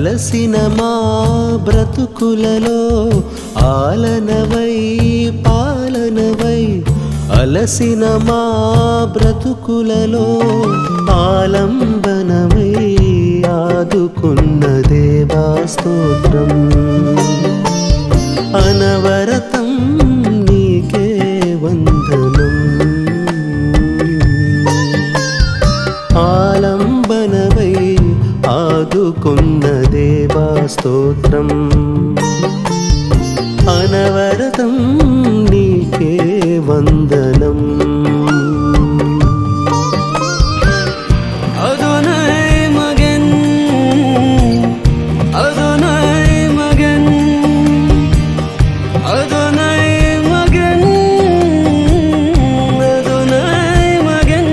అలసిన మా బ్రతుకులలో ఆలనవై పాలనవై అలసిన మా బ్రతుకులలో ఆలంబనమై ఆదుకున్న దేవా స్తోత్రం అనవరతం నీకే వందనం ఆలంబనవై ఆదుకున్న దేవా స్తోత్రం అనవరతం నీకే వందనం Adonai Magen Adonai Magen Adonai Magen Adonai Magen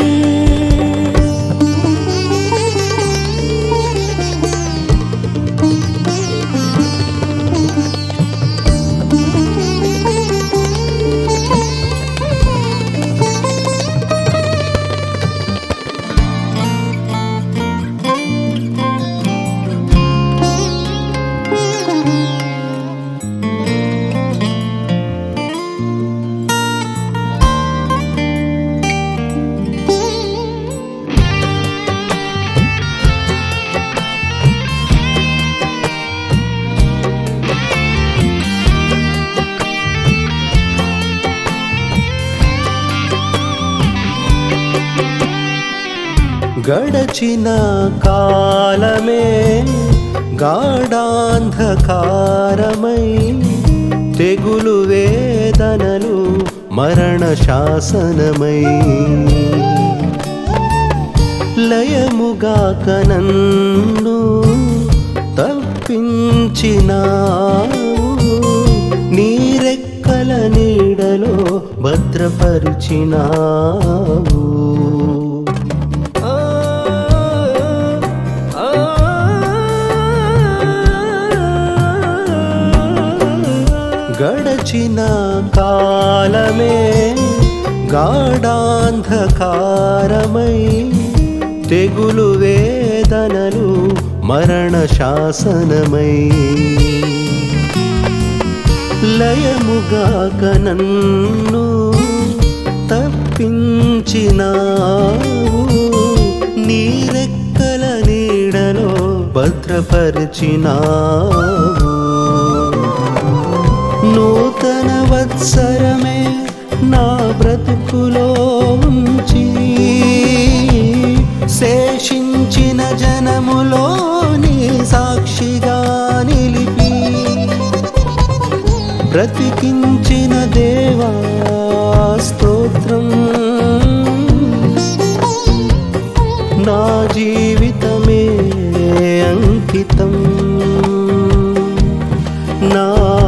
గడచిన కాలమే గాఢాంధకారమై తెగులు వేదనలు మరణ శాసనమై లయముగాక నన్ను తప్పించినావు నీరెక్కల నీడలో భద్రపరిచినావు గడచిన కాలమే గాఢాంధకారమై తెగులు వేదనలు మరణ శాసనమై లయముగాక నన్ను తప్పించినావు నీరెక్కల నీడలో భద్రపరిచినావు నూతన వత్సరమే నా బ్రతుకులో ఉంచి శేషించిన జనములో నీ సాక్షిగా నిలిపి బ్రతికించిన దేవా స్తోత్రం నా జీవితమే అంకితం నా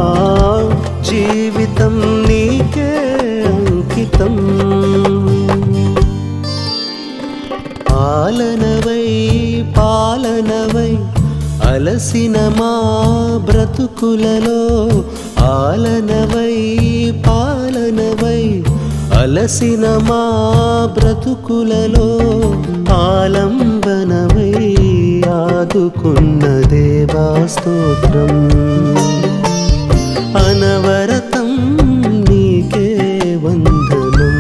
జీవితం నీకే అంకితం పాలనవై పాలనవై అలసిన మా బ్రతుకులలో ఆలనవై పాలనవై అలసిన మా బ్రతుకులలో ఆలంబనమై ఆదుకున్న దేవా స్తోత్రం అనవరతం నీకే వందనం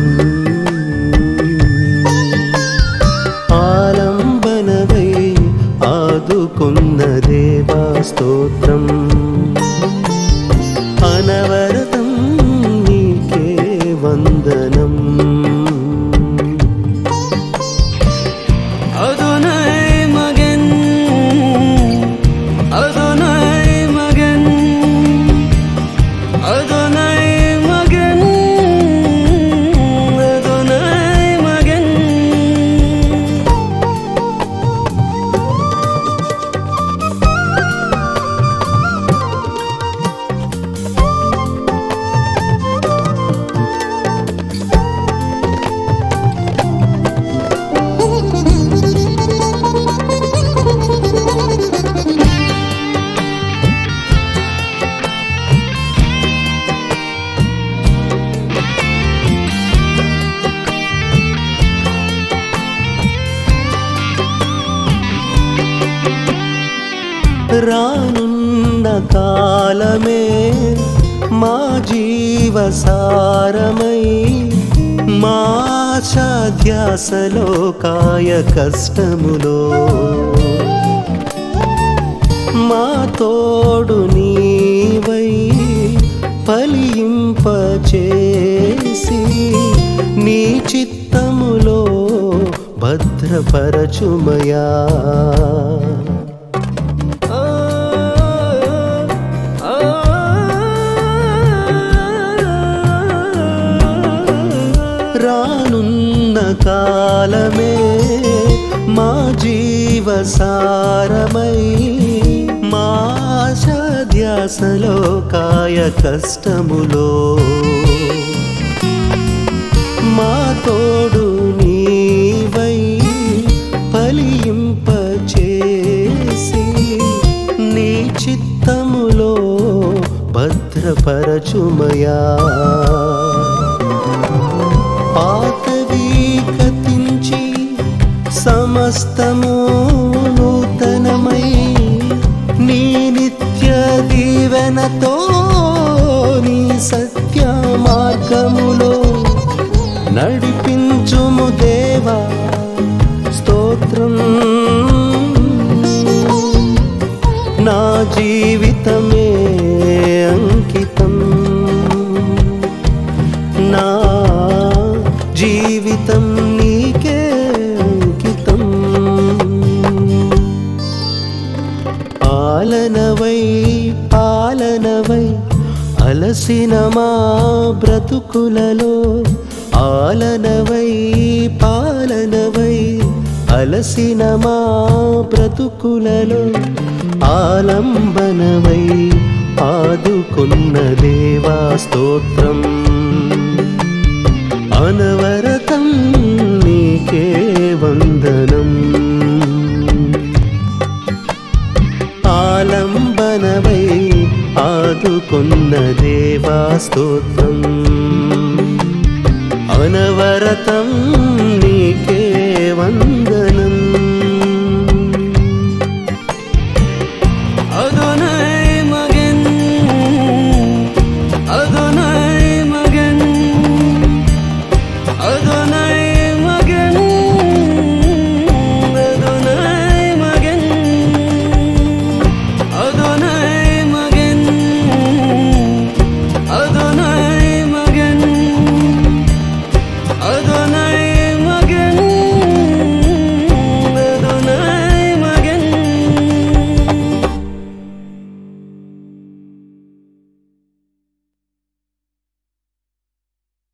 ఆలంబనవై ఆదుకున్న దేవా స్తోత్రం అనవరతం నీకే వందనం Adonai Magen Adonai Magen Adonai Magen Adonai Magen రానున్న కాలమే మా జీవసారమై మా ధ్యాసలో కాయ కష్టములో మా తోడు నీవై ఫలింపచేసి నీ చిత్తములో భద్రపరచుమయా రానున్న కాలమే మా జీవసారమై మా ధ్యాసలో కాయ కష్టములో మా తోడు నీవై ఫలింపచేసి నీ చిత్తములో భద్రపరచుమయా పాతవి కతించి సమస్తము నూతనమై నీ నిత్య దీవెనతో నీ సత్య మార్గములో నడిపించుము దేవా స్తోత్రం నా జీవితమే అంకితం నా జీవితం నీకే అంకితం పాలనవై పాలనవై అలసిన మా బ్రతుకులలో ఆలనవై పాలనవై అలసిన మా బ్రతుకులలో ఆలంబనవై ఆదుకున్న దేవా స్తోత్రం అనవరతం నీకే వందనం ఆలంబనవై ఆదుకున్న దేవా స్తోత్రం అనవరతం